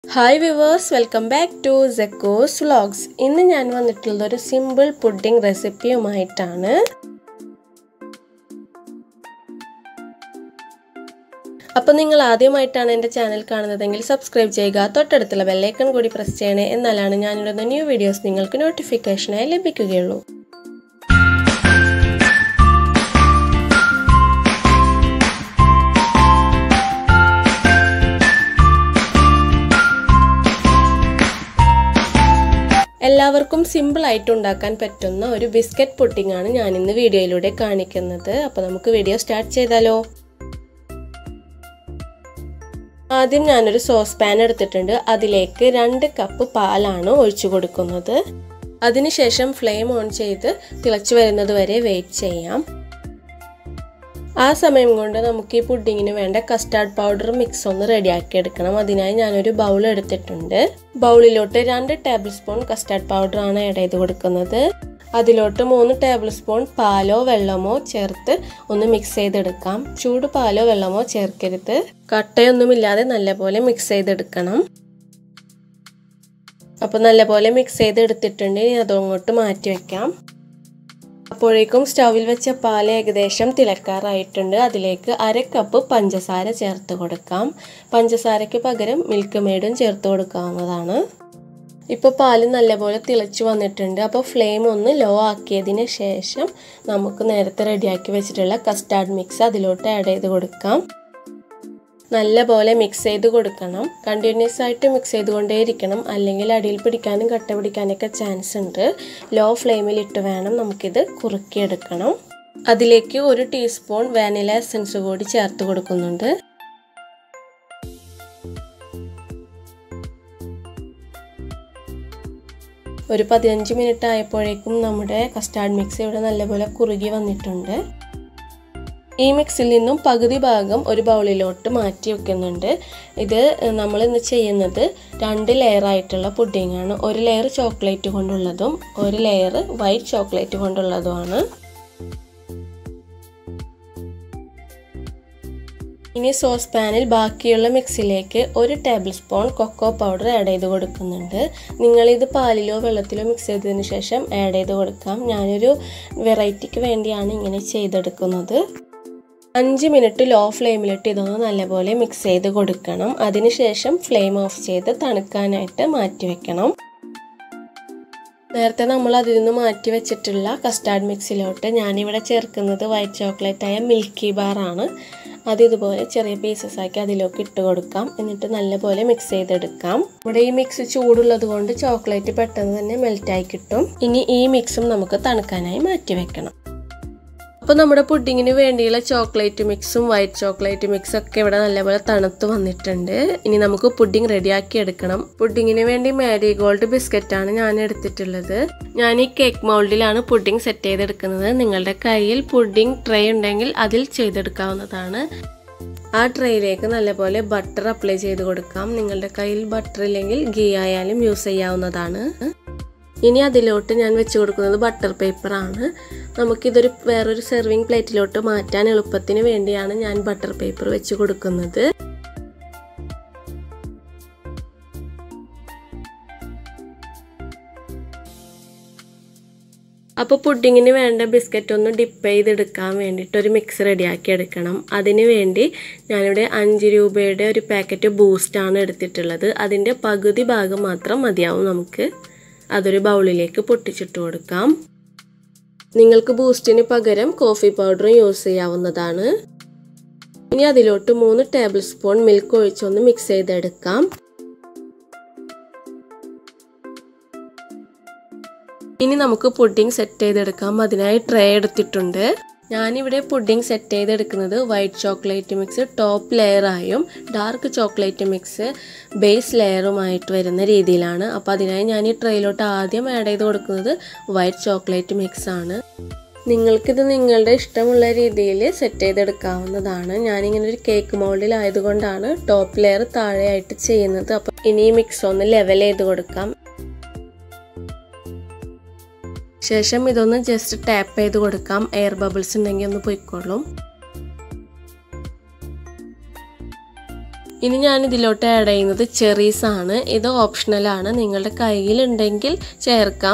hi viewers welcome back to സെക്കോസ് vlogs ഇന്ന് ഞാൻ വന്നിട്ടുള്ളത് ഒരു സിമ്പിൾ പുഡിംഗ് റെസിപ്പിയുമായിട്ടാണ് അപ്പോൾ നിങ്ങൾ ആദ്യമായിട്ടാണ് എൻ്റെ ചാനൽ കാണുന്നതെങ്കിൽ സബ്സ്ക്രൈബ് ചെയ്യുക തൊട്ടടുത്തുള്ള ബെല്ലൈക്കൺ കൂടി പ്രസ് ചെയ്യണേ എന്നാലാണ് ഞാനിടുന്ന ന്യൂ വീഡിയോസ് നിങ്ങൾക്ക് നോട്ടിഫിക്കേഷനായി ലഭിക്കുകയുള്ളൂ എല്ലാവർക്കും സിമ്പിൾ ആയിട്ട് ഉണ്ടാക്കാൻ പറ്റുന്ന ഒരു ബിസ്ക്കറ്റ് പുഡിംഗ് ആണ് ഞാൻ ഇന്ന് വീഡിയോയിലൂടെ കാണിക്കുന്നത് അപ്പോൾ നമുക്ക് വീഡിയോ സ്റ്റാർട്ട് ചെയ്താലോ ആദ്യം ഞാനൊരു സോസ് പാൻ എടുത്തിട്ടുണ്ട് അതിലേക്ക് രണ്ട് കപ്പ് പാലാണ് ഒഴിച്ചു കൊടുക്കുന്നത് അതിനുശേഷം ഫ്ലെയിം ഓൺ ചെയ്ത് തിളച്ചു വരുന്നത് വരെ വെയിറ്റ് ചെയ്യാം ആ സമയം കൊണ്ട് നമുക്ക് ഈ പുഡിങ്ങിന് വേണ്ട കസ്റ്റാർഡ് പൗഡർ മിക്സ് ഒന്ന് റെഡിയാക്കി എടുക്കണം അതിനായി ഞാനൊരു ബൗൾ എടുത്തിട്ടുണ്ട് ബൗളിലോട്ട് രണ്ട് ടേബിൾ സ്പൂൺ കസ്റ്റാർഡ് പൗഡർ ആണ് ആഡ് ചെയ്ത് കൊടുക്കുന്നത് അതിലോട്ട് മൂന്ന് ടേബിൾ സ്പൂൺ പാലോ വെള്ളമോ ചേർത്ത് ഒന്ന് മിക്സ് ചെയ്തെടുക്കാം ചൂട് പാലോ വെള്ളമോ ചേർക്കരുത് കട്ടയൊന്നുമില്ലാതെ നല്ലപോലെ മിക്സ് ചെയ്തെടുക്കണം അപ്പോൾ നല്ലപോലെ മിക്സ് ചെയ്തെടുത്തിട്ടുണ്ട് ഇനി അതങ്ങോട്ട് മാറ്റി വയ്ക്കാം അപ്പോഴേക്കും സ്റ്റൗവിൽ വെച്ച പാൽ ഏകദേശം തിളക്കാറായിട്ടുണ്ട് അതിലേക്ക് അര കപ്പ് പഞ്ചസാര ചേർത്ത് കൊടുക്കാം പഞ്ചസാരയ്ക്ക് പകരം മിൽക്ക് മെയ്ഡും ചേർത്ത് കൊടുക്കാവുന്നതാണ് ഇപ്പോൾ പാല് നല്ലപോലെ തിളച്ച് വന്നിട്ടുണ്ട് അപ്പോൾ ഫ്ലെയിം ഒന്ന് ലോ ആക്കിയതിന് ശേഷം നമുക്ക് നേരത്തെ റെഡിയാക്കി വെച്ചിട്ടുള്ള കസ്റ്റാർഡ് മിക്സ് അതിലോട്ട് ആഡ് ചെയ്ത് കൊടുക്കാം നല്ലപോലെ മിക്സ് ചെയ്ത് കൊടുക്കണം കണ്ടിന്യൂസ് ആയിട്ട് മിക്സ് ചെയ്തുകൊണ്ടേയിരിക്കണം അല്ലെങ്കിൽ അടിയിൽ പിടിക്കാനും കട്ട പിടിക്കാനൊക്കെ ചാൻസ് ഉണ്ട് ലോ ഫ്ലെയിമിൽ ഇട്ട് വേണം നമുക്കിത് കുറുക്കിയെടുക്കണം അതിലേക്ക് ഒരു ടീസ്പൂൺ വാനില എസൻസ് കൂടി ചേർത്ത് കൊടുക്കുന്നുണ്ട് ഒരു പതിനഞ്ച് മിനിറ്റ് ആയപ്പോഴേക്കും നമ്മുടെ കസ്റ്റാർഡ് മിക്സ് ഇവിടെ നല്ലപോലെ കുറുകി വന്നിട്ടുണ്ട് ഈ മിക്സിൽ നിന്നും പകുതി ഭാഗം ഒരു ബൗളിലോട്ട് മാറ്റി വെക്കുന്നുണ്ട് ഇത് നമ്മൾ ഇന്ന് ചെയ്യുന്നത് രണ്ട് ലെയർ ആയിട്ടുള്ള പുഡിംഗ് ആണ് ഒരു ലെയർ ചോക്ലേറ്റ് കൊണ്ടുള്ളതും ഒരു ലെയർ വൈറ്റ് ചോക്ലേറ്റ് കൊണ്ടുള്ളതുമാണ് ഇനി സോസ് പാനിൽ ബാക്കിയുള്ള മിക്സിലേക്ക് ഒരു table spoon cocoa powder add ചെയ്ത് കൊടുക്കുന്നുണ്ട് നിങ്ങളിത് പാലിലോ വെള്ളത്തിലോ മിക്സ് ചെയ്തതിന് ശേഷം ആഡ് ചെയ്ത് കൊടുക്കാം ഞാനൊരു വെറൈറ്റിക്ക് വേണ്ടിയാണ് ഇങ്ങനെ ചെയ്തെടുക്കുന്നത് അഞ്ച് മിനിറ്റ് ലോ ഫ്ലെയിമിലിട്ട് ഇതൊന്ന് നല്ലപോലെ മിക്സ് ചെയ്ത് കൊടുക്കണം അതിനുശേഷം ഫ്ലെയിം ഓഫ് ചെയ്ത് തണുക്കാനായിട്ട് മാറ്റി വെക്കണം നേരത്തെ നമ്മൾ അതിൽ നിന്ന് മാറ്റി വെച്ചിട്ടുള്ള കസ്റ്റാർഡ് മിക്സിലോട്ട് ഞാനിവിടെ ചേർക്കുന്നത് വൈറ്റ് ചോക്ലേറ്റ് ആയ മിൽക്കി ബാർ ആണ് അത് ഇതുപോലെ ചെറിയ പീസസ് ആക്കി അതിലേക്ക് ഇട്ട് കൊടുക്കാം എന്നിട്ട് നല്ലപോലെ മിക്സ് ചെയ്തെടുക്കാം ഇവിടെ ഈ മിക്സ് ചൂടുള്ളത് കൊണ്ട് ചോക്ലേറ്റ് പെട്ടെന്ന് തന്നെ മെൽറ്റായി കിട്ടും ഇനി ഈ മിക്സും നമുക്ക് തണുക്കാനായി മാറ്റി വെക്കണം അപ്പോൾ നമ്മുടെ പുഡിങ്ങിന് വേണ്ടിയുള്ള ചോക്ലേറ്റ് മിക്സും വൈറ്റ് ചോക്ലേറ്റ് മിക്സും ഒക്കെ ഇവിടെ നല്ലപോലെ തണുത്ത് വന്നിട്ടുണ്ട് ഇനി നമുക്ക് പുഡിംഗ് റെഡിയാക്കി എടുക്കണം പുഡിങ്ങിന് വേണ്ടി മാരി ഗോൾഡ് ബിസ്ക്കറ്റാണ് ഞാൻ എടുത്തിട്ടുള്ളത് ഞാൻ ഈ കേക്ക് മൗൾഡിലാണ് പുഡിംഗ് സെറ്റ് ചെയ്തെടുക്കുന്നത് നിങ്ങളുടെ കയ്യിൽ പുഡിംഗ് ട്രേ ഉണ്ടെങ്കിൽ അതിൽ ചെയ്തെടുക്കാവുന്നതാണ് ആ ട്രേയിലേക്ക് നല്ലപോലെ ബട്ടർ അപ്ലൈ ചെയ്ത് കൊടുക്കാം നിങ്ങളുടെ കയ്യിൽ ബട്ടർ ഇല്ലെങ്കിൽ ഗീ ആയാലും യൂസ് ചെയ്യാവുന്നതാണ് ഇനി അതിലോട്ട് ഞാൻ വെച്ച് കൊടുക്കുന്നത് ബട്ടർ പേപ്പറാണ് നമുക്കിതൊരു വേറൊരു സെർവിങ് പ്ലേറ്റിലോട്ട് മാറ്റാൻ എളുപ്പത്തിന് വേണ്ടിയാണ് ഞാൻ ബട്ടർ പേപ്പർ വെച്ച് കൊടുക്കുന്നത് അപ്പോൾ പുഡിങ്ങിന് വേണ്ട ബിസ്ക്കറ്റ് ഒന്ന് ഡിപ്പ് ചെയ്തെടുക്കാൻ വേണ്ടിയിട്ട് ഒരു മിക്സ് റെഡിയാക്കി എടുക്കണം അതിന് വേണ്ടി ഞാനിവിടെ അഞ്ച് രൂപയുടെ ഒരു പാക്കറ്റ് ബൂസ്റ്റാണ് എടുത്തിട്ടുള്ളത് അതിൻ്റെ പകുതി ഭാഗം മാത്രം മതിയാവും നമുക്ക് അതൊരു ബൗളിലേക്ക് പൊട്ടിച്ചിട്ട് കൊടുക്കാം നിങ്ങൾക്ക് ബൂസ്റ്റിന് പകരം കോഫി പൗഡറും യൂസ് ചെയ്യാവുന്നതാണ് ഇനി അതിലോട്ട് മൂന്ന് ടേബിൾ സ്പൂൺ മിൽക്ക് ഒഴിച്ചൊന്ന് മിക്സ് ചെയ്തെടുക്കാം ഇനി നമുക്ക് പുഡിംഗ് സെറ്റ് ചെയ്തെടുക്കാം അതിനായി ട്രേ എടുത്തിട്ടുണ്ട് ഞാനിവിടെ പുഡിംഗ് സെറ്റ് ചെയ്തെടുക്കുന്നത് വൈറ്റ് ചോക്ലേറ്റ് മിക്സ് ടോപ്പ് ലെയറായും ഡാർക്ക് ചോക്ലേറ്റ് മിക്സ് ബേസ് ലെയറുമായിട്ട് വരുന്ന രീതിയിലാണ് അപ്പോൾ അതിനായി ഞാൻ ഈ ട്രേയിലോട്ട് ആദ്യം ആഡ് ചെയ്ത് കൊടുക്കുന്നത് വൈറ്റ് ചോക്ലേറ്റ് മിക്സ് ആണ് നിങ്ങൾക്കിത് നിങ്ങളുടെ ഇഷ്ടമുള്ള രീതിയിൽ സെറ്റ് ചെയ്തെടുക്കാവുന്നതാണ് ഞാനിങ്ങനെ ഒരു കേക്ക് മോൾഡിൽ ആയതുകൊണ്ടാണ് ടോപ്പ് ലെയർ താഴെയായിട്ട് ചെയ്യുന്നത് അപ്പോൾ ഇനി ഈ മിക്സ് ഒന്ന് ലെവൽ ചെയ്ത് കൊടുക്കാം ശേഷം ഇതൊന്ന് ജസ്റ്റ് ടാപ്പ് ചെയ്ത് കൊടുക്കാം എയർ ബബിൾസ് ഉണ്ടെങ്കിൽ ഒന്ന് പൊയ്ക്കോളും ഇനി ഞാൻ ഇതിലോട്ട് ആഡ് ചെയ്യുന്നത് ചെറീസ് ആണ് ഇത് ഓപ്ഷണലാണ് നിങ്ങളുടെ കയ്യിലുണ്ടെങ്കിൽ ചേർക്കാം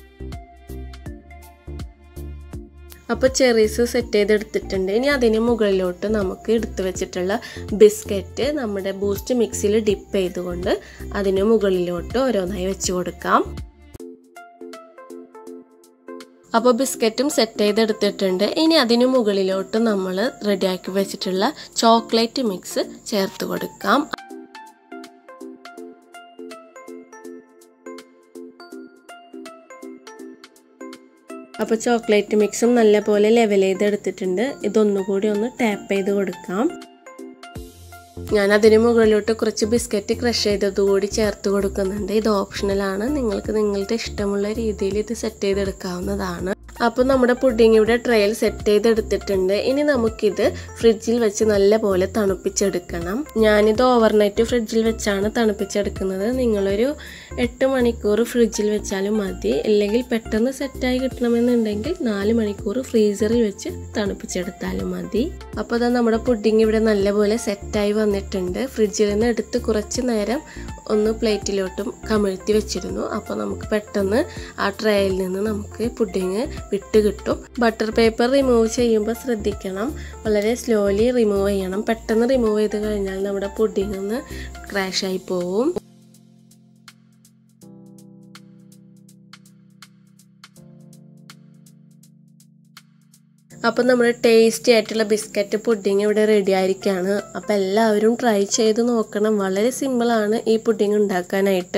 അപ്പോൾ ചെറീസ് സെറ്റ് ചെയ്തെടുത്തിട്ടുണ്ട് ഇനി അതിന് മുകളിലോട്ട് നമുക്ക് എടുത്തു വെച്ചിട്ടുള്ള ബിസ്ക്കറ്റ് നമ്മുടെ ബൂസ്റ്റ് മിക്സിയിൽ ഡിപ്പ് ചെയ്തുകൊണ്ട് അതിന് മുകളിലോട്ട് ഓരോന്നായി വെച്ച് കൊടുക്കാം അപ്പോൾ ബിസ്ക്കറ്റും സെറ്റ് ചെയ്തെടുത്തിട്ടുണ്ട് ഇനി അതിന് മുകളിലോട്ട് നമ്മൾ റെഡിയാക്കി വെച്ചിട്ടുള്ള ചോക്ലേറ്റ് മിക്സ് ചേർത്ത് കൊടുക്കാം അപ്പോൾ ചോക്ലേറ്റ് മിക്സും നല്ലപോലെ ലെവൽ ചെയ്തെടുത്തിട്ടുണ്ട് ഇതൊന്നുകൂടി ഒന്ന് ടാപ്പ് ചെയ്ത് കൊടുക്കാം ഞാൻ അതിന് മുകളിലോട്ട് കുറച്ച് ബിസ്ക്കറ്റ് ക്രഷ് ചെയ്തത് കൂടി ചേർത്ത് കൊടുക്കുന്നുണ്ട് ഇത് ഓപ്ഷണലാണ് നിങ്ങൾക്ക് നിങ്ങളുടെ ഇഷ്ടമുള്ള രീതിയിൽ ഇത് സെറ്റ് ചെയ്തെടുക്കാവുന്നതാണ് അപ്പോൾ നമ്മുടെ പുഡിംഗ് ഇവിടെ ട്രയൽ സെറ്റ് ചെയ്തെടുത്തിട്ടുണ്ട് ഇനി നമുക്കിത് ഫ്രിഡ്ജിൽ വെച്ച് നല്ലപോലെ തണുപ്പിച്ചെടുക്കണം ഞാനിത് ഓവർനൈറ്റ് ഫ്രിഡ്ജിൽ വെച്ചാണ് തണുപ്പിച്ചെടുക്കുന്നത് നിങ്ങളൊരു എട്ട് മണിക്കൂർ ഫ്രിഡ്ജിൽ വെച്ചാലും മതി അല്ലെങ്കിൽ പെട്ടെന്ന് സെറ്റായി കിട്ടണമെന്നുണ്ടെങ്കിൽ നാല് മണിക്കൂർ ഫ്രീസറിൽ വെച്ച് തണുപ്പിച്ചെടുത്താലും മതി അപ്പോൾ അതാ നമ്മുടെ പുഡിംഗ് ഇവിടെ നല്ലപോലെ സെറ്റായി വന്നിട്ടുണ്ട് ഫ്രിഡ്ജിൽ നിന്ന് എടുത്ത് കുറച്ച് നേരം ഒന്ന് പ്ലേറ്റിലോട്ടും കമിഴ്ത്തി വെച്ചിരുന്നു അപ്പോൾ നമുക്ക് പെട്ടെന്ന് ആ ട്രേയിൽ നിന്ന് നമുക്ക് പുഡിങ് വിട്ട് കിട്ടും ബട്ടർ പേപ്പർ റിമൂവ് ചെയ്യുമ്പോൾ ശ്രദ്ധിക്കണം വളരെ സ്ലോലി റിമൂവ് ചെയ്യണം പെട്ടെന്ന് റിമൂവ് ചെയ്ത് കഴിഞ്ഞാൽ നമ്മുടെ പുഡിങ് ഒന്ന് ക്രാഷായി പോവും അപ്പം നമ്മുടെ ടേസ്റ്റി ആയിട്ടുള്ള ബിസ്ക്കറ്റ് പുഡിങ് ഇവിടെ റെഡി ആയിരിക്കുകയാണ് അപ്പം എല്ലാവരും ട്രൈ ചെയ്ത് നോക്കണം വളരെ സിമ്പിളാണ് ഈ പുഡിങ് ഉണ്ടാക്കാനായിട്ട്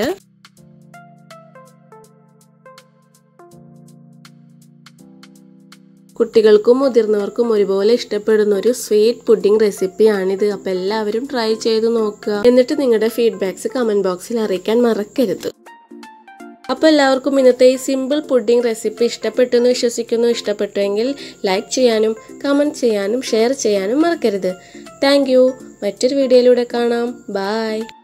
കുട്ടികൾക്കും മുതിർന്നവർക്കും ഒരുപോലെ ഇഷ്ടപ്പെടുന്ന ഒരു സ്വീറ്റ് പുഡിംഗ് റെസിപ്പിയാണിത് അപ്പോൾ എല്ലാവരും ട്രൈ ചെയ്ത് നോക്കുക എന്നിട്ട് നിങ്ങളുടെ ഫീഡ്ബാക്സ് കമൻറ്റ് ബോക്സിൽ അറിയിക്കാൻ മറക്കരുത് അപ്പോൾ എല്ലാവർക്കും ഇന്നത്തെ ഈ സിമ്പിൾ പുഡിംഗ് റെസിപ്പി ഇഷ്ടപ്പെട്ടു എന്ന് വിശ്വസിക്കുന്നു ഇഷ്ടപ്പെട്ടുവെങ്കിൽ ലൈക്ക് ചെയ്യാനും കമൻറ്റ് ചെയ്യാനും ഷെയർ ചെയ്യാനും മറക്കരുത് താങ്ക് മറ്റൊരു വീഡിയോയിലൂടെ കാണാം ബായ്